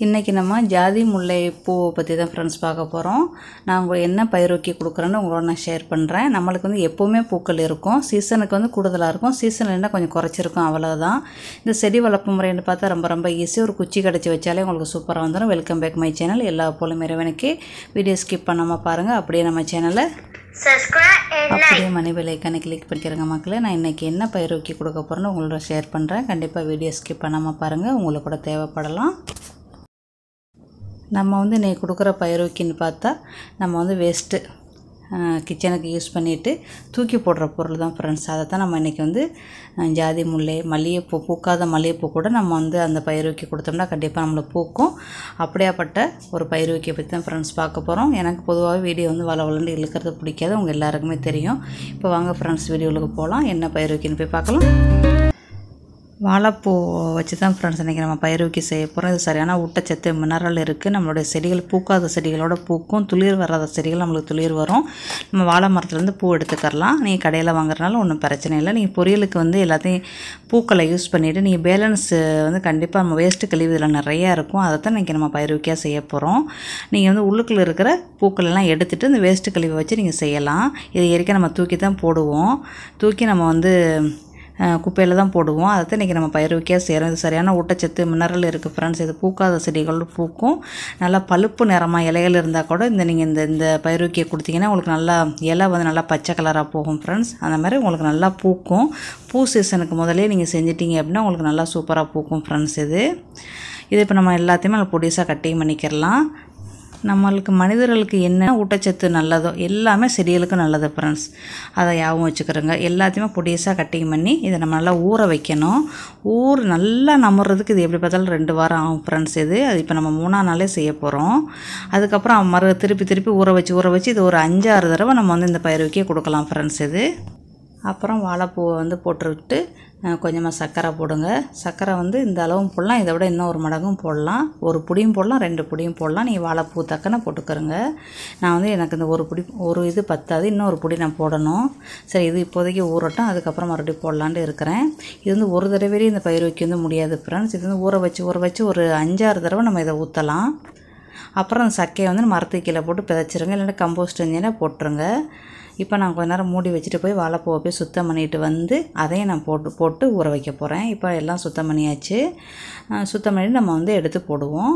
இன்றைக்கி நம்ம ஜாதி முல்லை பூவை பற்றி தான் ஃப்ரெண்ட்ஸ் பார்க்க போகிறோம் நான் உங்களுக்கு என்ன பயிரோக்கி கொடுக்குறேன்னு உங்களோட நான் ஷேர் பண்ணுறேன் நம்மளுக்கு வந்து எப்போவுமே பூக்கள் இருக்கும் சீசனுக்கு வந்து கூடுதலாக இருக்கும் சீசனில் என்ன கொஞ்சம் குறைச்சிருக்கும் அவ்வளோதான் இந்த செடி வளர்ப்பு முறைன்னு பார்த்தா ரொம்ப ரொம்ப ஈஸி ஒரு குச்சி கடிச்சு வச்சாலே உங்களுக்கு சூப்பராக வந்துடும் வெல்கம் பேக் மை சேனல் எல்லா போலும் இறைவனுக்கு வீடியோ ஸ்கிப் பண்ணாமல் பாருங்கள் அப்படியே நம்ம சேனலை subscribe and like அப்படியே மணி விலைக்கான கிளிக் பண்ணிக்கிறேங்க மக்களே நான் இன்றைக்கி என்ன பயிரோக்கி கொடுக்க போகிறேன்னு உங்களோட ஷேர் பண்ணுறேன் கண்டிப்பாக வீடியோ ஸ்கிப் பண்ணாமல் பாருங்கள் உங்களுக்கு கூட தேவைப்படலாம் நம்ம வந்து இன்றைக்கி கொடுக்குற பயிரோக்கின்னு பார்த்தா நம்ம வந்து வேஸ்ட்டு கிச்சனுக்கு யூஸ் பண்ணிவிட்டு தூக்கி போடுற பொருள் தான் ஃப்ரெண்ட்ஸ் அதை தான் நம்ம இன்றைக்கி வந்து அஹ், ஜாதி முல்லை மல்லிகைப்பூ பூக்காத மல்லிகைப்பூ கூட நம்ம வந்து அந்த பயிரோக்கி கொடுத்தோம்னா கண்டிப்பாக நம்மளுக்கு பூக்கும் அப்படியாப்பட்ட ஒரு பயிரோக்கியை பற்றி தான் ஃப்ரெண்ட்ஸ் பார்க்க போகிறோம் எனக்கு பொதுவாகவே வீடியோ வந்து வள வளர்ந்து இழுக்கிறது பிடிக்காது உங்கள் எல்லாருக்குமே தெரியும் இப்போ வாங்க ஃப்ரெண்ட்ஸ் வீடியோவுக்கு போகலாம் என்ன பயிரோக்கின்னு போய் பார்க்கலாம் வாழைப்பூ வச்சு தான் ஃப்ரெண்ட்ஸ் இன்றைக்கி நம்ம பயிரோக்கி செய்ய போகிறோம் இது சரியான ஊட்டச்சத்து மினரல் இருக்குது நம்மளுடைய செடிகள் பூக்காத செடிகளோட பூக்கும் துளிர் வராத செடிகள் நம்மளுக்கு துளிர் வரும் நம்ம வாழை மரத்துலேருந்து பூ எடுத்துக்கரலாம் நீங்கள் கடையில் வாங்குறதுனால ஒன்றும் பிரச்சனை இல்லை நீங்கள் பொரியலுக்கு வந்து எல்லாத்தையும் பூக்களை யூஸ் பண்ணிவிட்டு நீங்கள் பேலன்ஸ் வந்து கண்டிப்பாக நம்ம வேஸ்ட்டு கழிவு இதில் நிறையா இருக்கும் அதை தான் இன்றைக்கி நம்ம பயிரோக்கியாக செய்ய போகிறோம் நீங்கள் வந்து உள்ளுக்குள்ள இருக்கிற பூக்கள் எல்லாம் எடுத்துகிட்டு இந்த வேஸ்ட்டு கழிவை வச்சு நீங்கள் செய்யலாம் இது ஏற்கனவே நம்ம தூக்கி தான் போடுவோம் தூக்கி நம்ம வந்து குப்பையில் தான் போடுவோம் அதை தான் இன்றைக்கி நம்ம பயிர்விக்கையாக செய்கிறோம் இது சரியான ஊட்டச்சத்து மினரல் இருக்குது ஃப்ரெண்ட்ஸ் இது பூக்காத செடிகள் பூக்கும் நல்லா பழுப்பு நிறமாக இலைகள் இருந்தால் கூட இந்த நீங்கள் இந்த இந்த பயிர்விக்கையை கொடுத்தீங்கன்னா உங்களுக்கு நல்லா இலை வந்து நல்லா பச்சை கலராக போகும் ஃப்ரெண்ட்ஸ் அந்த மாதிரி உங்களுக்கு நல்லா பூக்கும் பூ சீசனுக்கு முதலே நீங்கள் செஞ்சிட்டீங்க அப்படின்னா உங்களுக்கு நல்லா சூப்பராக பூக்கும் ஃப்ரெண்ட்ஸ் இது இது இப்போ நம்ம எல்லாத்தையுமே நல்லா பொடிசாக கட்டிங் பண்ணிக்கிறலாம் நம்மளுக்கு மனிதர்களுக்கு என்ன ஊட்டச்சத்து நல்லதோ எல்லாமே செடிகளுக்கும் நல்லது ஃப்ரெண்ட்ஸ் அதை ஞாபகம் வச்சுக்கிறோங்க எல்லாத்தையுமே பொடியஸாக கட்டிங் பண்ணி இதை நம்ம நல்லா ஊற வைக்கணும் ஊர் நல்லா நமுறதுக்கு இது எப்படி பார்த்தாலும் ரெண்டு வாரம் ஆகும் ஃப்ரெண்ட்ஸ் இது அது இப்போ நம்ம மூணாம் நாளே செய்ய போகிறோம் அதுக்கப்புறம் மறு திருப்பி திருப்பி ஊற வச்சு ஊற வச்சு இது ஒரு அஞ்சாறு தடவை நம்ம வந்து இந்த பயிர் கொடுக்கலாம் ஃப்ரெண்ட்ஸ் இது அப்புறம் வாழைப்பூவை வந்து போட்டுவிட்டு கொஞ்சமாக சர்க்கரை போடுங்க சர்க்கரை வந்து இந்த அளவும் போடலாம் இதை விட இன்னும் ஒரு மடங்கும் போடலாம் ஒரு புடியும் போடலாம் ரெண்டு புடியும் போடலாம் நீங்கள் வாழைப்பூ தக்கன போட்டுக்கிறங்க நான் வந்து எனக்கு இந்த ஒரு புடி ஒரு இது பத்தாது இன்னும் ஒரு புடி நான் போடணும் சரி இது இப்போதைக்கு ஊறட்டும் அதுக்கப்புறம் மறுபடியும் போடலான்ட்டு இருக்கிறேன் இது வந்து ஒரு தடவையே இந்த பயிர் வைக்க வந்து முடியாது ஃப்ரெண்ட்ஸ் இது வந்து ஊற வச்சு ஊற வச்சு ஒரு அஞ்சாறு தடவை நம்ம இதை ஊற்றலாம் அப்புறம் அந்த சக்கையை வந்து மரத்துக்கு கீழே போட்டு பிதைச்சிருங்க இல்லைன்னா கம்போஸ்ட் இருந்தீங்கன்னா போட்டுருங்க இப்போ நான் கொஞ்ச நேரம் மூடி வச்சுட்டு போய் வாழைப்பூவை போய் சுத்தம் பண்ணிட்டு வந்து அதையும் நான் போட்டு போட்டு ஊற வைக்க போகிறேன் இப்போ எல்லாம் சுத்தம் பண்ணியாச்சு அஹ் சுத்தம் பண்ணிட்டு நம்ம வந்து எடுத்து போடுவோம்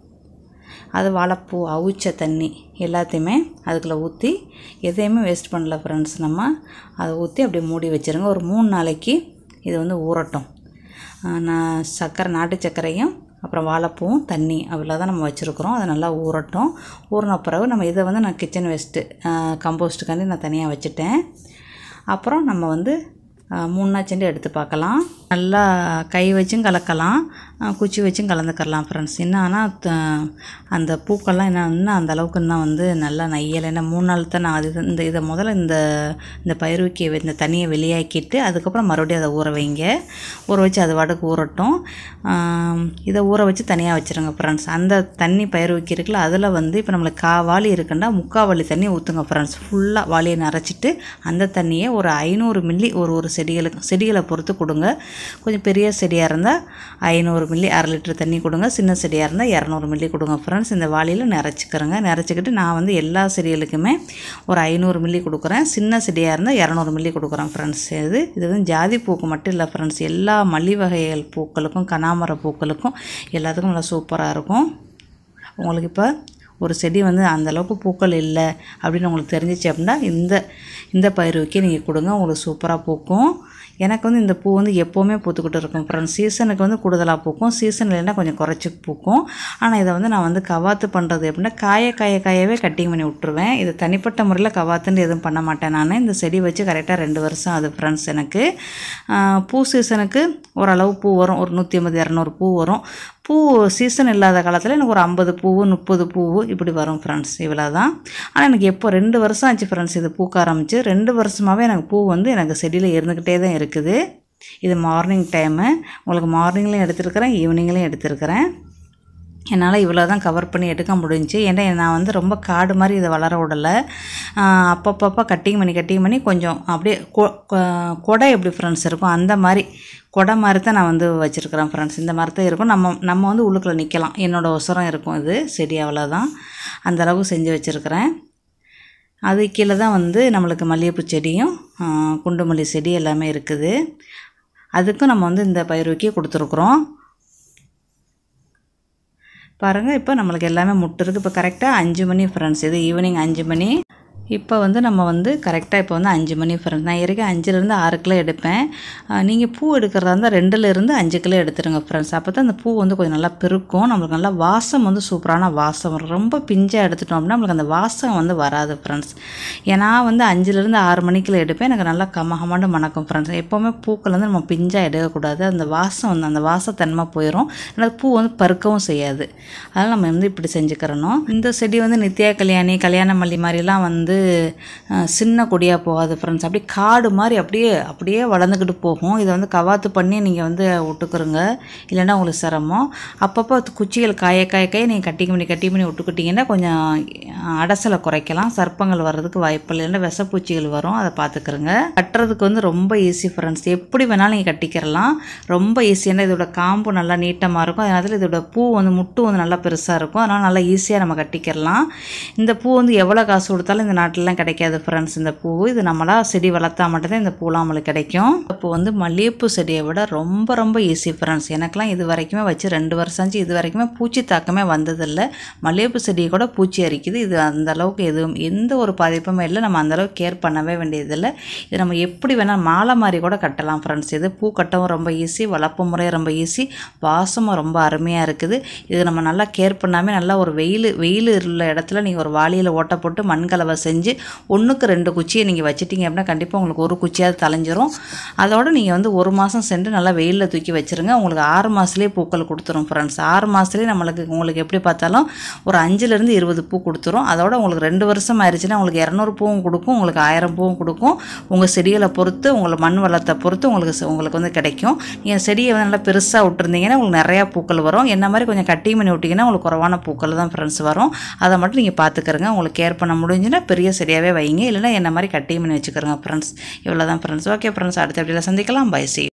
அது வாழைப்பூ அவிச்ச தண்ணி எல்லாத்தையுமே அதுக்குள்ளே ஊற்றி எதையுமே வேஸ்ட் பண்ணல ஃப்ரெண்ட்ஸ் நம்ம அதை ஊற்றி அப்படியே மூடி வச்சுருங்க ஒரு மூணு நாளைக்கு இது வந்து ஊறட்டும் அஹ் நான் சர்க்கரை நாட்டு சர்க்கரையும் அப்புறம் வாழைப்பூவும் தண்ணி அவ்வளோ தான் நம்ம வச்சுருக்குறோம் அது நல்லா ஊறட்டும் ஊறின பிறகு நம்ம இதை வந்து நான் கிச்சன் வேஸ்ட்டு கம்போஸ்ட்டுக்காண்டி நான் தனியாக வச்சுட்டேன் அப்புறம் நம்ம வந்து அஹ், மூணு நாள் செண்டு எடுத்து பார்க்கலாம் நல்லா கை வச்சும் கலக்கலாம் அஹ், குச்சி வச்சும் கலந்துக்கலாம் ஃப்ரெண்ட்ஸ் என்ன ஆனால் அந்த பூக்கள்லாம் என்ன இன்னும் அந்த அளவுக்கு இன்னும் வந்து நல்லா நையலை ஏன்னா மூணு நாள் தான் நான் அது இந்த இதை முதல்ல இந்த இந்த பயிர்விக்கி இந்த தண்ணியை வெளியாக்கிட்டு அதுக்கப்புறம் மறுபடியும் அதை ஊற வைங்க ஊற வச்சு அது வாட்டுக்கு ஊறட்டும் ஆம், இதை ஊற வச்சு தனியாக வச்சுருங்க ஃப்ரெண்ட்ஸ் அந்த தண்ணி பயிர் வைக்க இருக்குல்ல அதில் வந்து இப்போ நம்மளுக்கு காவாளி இருக்குன்னா முக்காவாளி தண்ணி ஊற்றுங்க ஃப்ரெண்ட்ஸ் ஃபுல்லாக வாளியை நரைச்சிட்டு அந்த தண்ணியை ஒரு ஐநூறு மில்லி ஒரு ஒரு செடிகளுக்கு செடிகளை பொறுத்து கொடுங்க கொஞ்சம் பெரிய செடியாக இருந்தால் ஐநூறு மில்லி அரை லிட்டர் தண்ணி கொடுங்க சின்ன செடியாக இருந்தால் இரநூறு மில்லி கொடுங்க ஃப்ரெண்ட்ஸ் இந்த வாளியில் நிறச்சிக்கிறேங்க நிறச்சிக்கிட்டு நான் வந்து எல்லா செடிகளுக்குமே ஒரு ஐநூறு மில்லி கொடுக்குறேன் சின்ன செடியாக இருந்தால் இரநூறு மில்லி கொடுக்குறேன் ஃப்ரெண்ட்ஸ் இது இது வந்து ஜாதி பூக்கு மட்டும் இல்லை ஃப்ரெண்ட்ஸ் எல்லா மல்லி வகைகள் பூக்களுக்கும் கனாமர பூக்களுக்கும் எல்லாத்துக்கும் நல்லா சூப்பராக இருக்கும் உங்களுக்கு இப்போ ஒரு செடி வந்து அந்த அளவுக்கு பூக்கள் இல்லை அப்படின்னு உங்களுக்கு தெரிஞ்சிச்சு அப்படின்னா இந்த இந்த பயிருக்கு நீங்கள் கொடுங்க உங்களுக்கு சூப்பராக பூக்கும் எனக்கு வந்து இந்த பூ வந்து எப்போவுமே பூத்துக்கிட்டு இருக்கும் ஃப்ரெண்ட்ஸ் சீசனுக்கு வந்து கூடுதலாக பூக்கும் சீசன் இல்லைன்னா கொஞ்சம் குறைச்சி பூக்கும் ஆனால் இதை வந்து நான் வந்து கவாத்து பண்ணுறது எப்படின்னா காய காய காயவே கட்டிங் பண்ணி விட்ருவேன் இது தனிப்பட்ட முறையில் கவாத்துன்னு எதுவும் பண்ண மாட்டேன் நான் இந்த செடி வச்சு கரெக்டாக ரெண்டு வருஷம் அது ஃப்ரெண்ட்ஸ் எனக்கு ஆஹ் பூ சீசனுக்கு ஓரளவு பூ வரும் ஒரு நூற்றி ஐம்பது இரநூறு பூ வரும் பூ சீசன் இல்லாத காலத்தில் எனக்கு ஒரு ஐம்பது பூவு முப்பது பூவு இப்படி வரும் ஃப்ரெண்ட்ஸ் இவ்வளோ தான் ஆனால் எனக்கு எப்போ ரெண்டு வருஷம் ஆச்சு ஃப்ரெண்ட்ஸ் இது பூக்க ஆரம்பிச்சு ரெண்டு வருஷமாகவே எனக்கு பூ வந்து எனக்கு செடியில் இருந்துக்கிட்டே தான் இருக்குது இது மார்னிங் டைமு உங்களுக்கு மார்னிங்லேயும் எடுத்துருக்கிறேன் ஈவினிங்லேயும் எடுத்துருக்கிறேன் என்னால் இவ்வளோ தான் கவர் பண்ணி எடுக்க முடிஞ்சுச்சு ஏன்னா நான் வந்து ரொம்ப காடு மாதிரி இதை வளர விடலை ஆஹ் அப்பப்பப்போ கட்டிங் பண்ணி கட்டிங் பண்ணி கொஞ்சம் அப்படியே கொ- கொ- கொடை எப்படி ஃப்ரெண்ட்ஸ் இருக்கும் அந்த மாதிரி கொடை மாதிரி தான் நான் வந்து வச்சுருக்கிறேன் ஃப்ரெண்ட்ஸ் இந்த மாதிரி தான் இருக்கும் நம்ம நம்ம வந்து உள்ளுக்குள்ளே நிற்கலாம் என்னோட உசரம் இருக்கும் இது செடி அவ்வளோதான் அந்த அளவுக்கு செஞ்சு வச்சுருக்கிறேன் அது கீழே தான் வந்து நம்மளுக்கு மல்லிகைப்பூ செடியும் ஆஹ் குண்டுமல்லி செடி எல்லாமே இருக்குது அதுக்கும் நம்ம வந்து இந்த பயிர்வைக்கே கொடுத்துருக்குறோம் பாருங்கள் இப்போ நம்மளுக்கு எல்லாமே முட்டு இருக்குது இப்போ கரெக்டாக அஞ்சு மணி ஃப்ரெண்ட்ஸ் இது ஈவினிங் அஞ்சு மணி இப்போ வந்து நம்ம வந்து கரெக்டாக இப்போ வந்து அஞ்சு மணி ஃப்ரெண்ட்ஸ் நான் இறக்கி அஞ்சுலேருந்து ஆறு கிலோ எடுப்பேன் நீங்கள் பூ எடுக்கிறதா இருந்தால் ரெண்டுலேருந்து அஞ்சு கிலோ எடுத்துருங்க ஃப்ரெண்ட்ஸ் அப்போ தான் அந்த பூ வந்து கொஞ்சம் நல்லா பெருக்கும் நம்மளுக்கு நல்லா வாசம் வந்து சூப்பரான வாசம் வரும் ரொம்ப பிஞ்சாக எடுத்துட்டோம் அப்படின்னா நம்மளுக்கு அந்த வாசம் வந்து வராது ஃப்ரெண்ட்ஸ் ஏன்னா வந்து அஞ்சுலேருந்து ஆறு மணிக்குள்ள எடுப்பேன் எனக்கு நல்லா கமகமாண்டு மணக்கும் ஃப்ரெண்ட்ஸ் எப்போவுமே பூக்கள் வந்து நம்ம பிஞ்சாக எடுக்கக்கூடாது அந்த வாசம் வந்து அந்த வாசத்தன்மை போயிடும் அந்த பூ வந்து பருக்கவும் செய்யாது அதனால் நம்ம வந்து இப்படி செஞ்சுக்கிறணும் இந்த செடி வந்து நித்யா கல்யாணி கல்யாண மல்லி மாதிரிலாம் வந்து அஹ், சின்ன கொடியாக போகாது ஃப்ரெண்ட்ஸ் அப்படியே காடு மாதிரி அப்படியே அப்படியே வளர்ந்துக்கிட்டு போகும் இதை வந்து கவாத்து பண்ணி நீங்கள் வந்து விட்டுக்குறங்க இல்லைன்னா உங்களுக்கு சிரமம் அப்பப்போ அது குச்சிகள் காய காய காய நீங்கள் கட்டி பண்ணி கட்டி பண்ணி விட்டுக்கிட்டிங்கன்னா கொஞ்சம் அஹ், அடசலை குறைக்கலாம் சர்ப்பங்கள் வர்றதுக்கு வாய்ப்பு இல்லை இல்லைன்னா விஷப்பூச்சிகள் வரும் அதை பார்த்துக்கிறங்க கட்டுறதுக்கு வந்து ரொம்ப ஈஸி ஃப்ரெண்ட்ஸ் எப்படி வேணாலும் நீங்கள் கட்டிக்கிறலாம் ரொம்ப ஈஸியான இதோட காம்பு நல்லா நீட்டமாக இருக்கும் அதனால இதோட பூ வந்து முட்டு வந்து நல்லா பெருசாக இருக்கும் அதனால் நல்லா ஈஸியாக நம்ம கட்டிக்கிறலாம் இந்த பூ வந்து எவ்வளோ காசு கொடுத்தாலும் இந்த நாட்டிலலாம் கிடைக்காது ஃப்ரெண்ட்ஸ் இந்த பூ இது நம்மளா செடி வளர்த்தா மட்டும்தான் இந்த பூலாம் நம்மளுக்கு கிடைக்கும் இப்போ வந்து மல்லிகைப்பூ செடியை விட ரொம்ப ரொம்ப ஈஸி ஃப்ரெண்ட்ஸ் எனக்கெலாம் இது வரைக்குமே வச்சு ரெண்டு வருஷம் ஆச்சு இது வரைக்குமே பூச்சி தாக்கமே வந்ததில்லை மல்லிகைப்பூ செடி கூட பூச்சி அரிக்குது இது அந்த அளவுக்கு எதுவும் எந்த ஒரு பாதிப்புமே இல்லை நம்ம அந்த அளவுக்கு கேர் பண்ணவே வேண்டியதில்லை இது நம்ம எப்படி வேணால் மாலை மாதிரி கூட கட்டலாம் ஃப்ரெண்ட்ஸ் இது பூ கட்டவும் ரொம்ப ஈஸி வளர்ப்பு முறையும் ரொம்ப ஈஸி வாசமும் ரொம்ப அருமையாக இருக்குது இது நம்ம நல்லா கேர் பண்ணாமல் நல்லா ஒரு வெயில் வெயில் உள்ள இடத்துல நீங்கள் ஒரு வாளியில் ஓட்டை போட்டு மண்கலவை செஞ்சு ஒன்றுக்கு ரெண்டு குச்சியை நீங்கள் வச்சிட்டீங்க அப்படின்னா கண்டிப்பாக உங்களுக்கு ஒரு குச்சியாவது தலைஞ்சிரும் அதோட நீங்கள் வந்து ஒரு மாதம் சென்று நல்லா வெயிலில் தூக்கி வச்சுருங்க உங்களுக்கு ஆறு மாதத்துலேயே பூக்கள் கொடுத்துரும் ஃப்ரெண்ட்ஸ் ஆறு மாதத்துலேயே நம்மளுக்கு உங்களுக்கு எப்படி பார்த்தாலும் ஒரு அஞ்சுலேருந்து இருபது பூ கொடுத்துரும் அதோட உங்களுக்கு ரெண்டு வருஷம் ஆயிடுச்சுன்னா உங்களுக்கு இரநூறு பூவும் கொடுக்கும் உங்களுக்கு ஆயிரம் பூவும் கொடுக்கும் உங்கள் செடிகளை பொறுத்து உங்களை மண் வளத்தை பொறுத்து உங்களுக்கு செ- உங்களுக்கு வந்து கிடைக்கும் நீங்கள் செடியை வந்து நல்லா பெருசாக விட்டுருந்தீங்கன்னா உங்களுக்கு நிறையா பூக்கள் வரும் என்ன மாதிரி கொஞ்சம் கட்டி பண்ணி விட்டிங்கன்னா உங்களுக்கு குறைவான பூக்கள் தான் ஃப்ரெண்ட்ஸ் வரும் அதை மட்டும் நீங்கள் பார்த்துக்கிறங்க உங்களுக்கு கேர் பண்ண முடிஞ்சுன்னா பெரிய செடியாகவே வைங்க இல்லைன்னா என்ன மாதிரி கட்டி பண்ணி வச்சுக்கிறோங்க ஃப்ரெண்ட்ஸ் இவ்வளோ தான் ஃப்ரெண்ட்ஸ் ஓகே ஃப்ரெண்ட்ஸ் அடுத்த வீடியோவில் சந்திக்கலாம் பை சி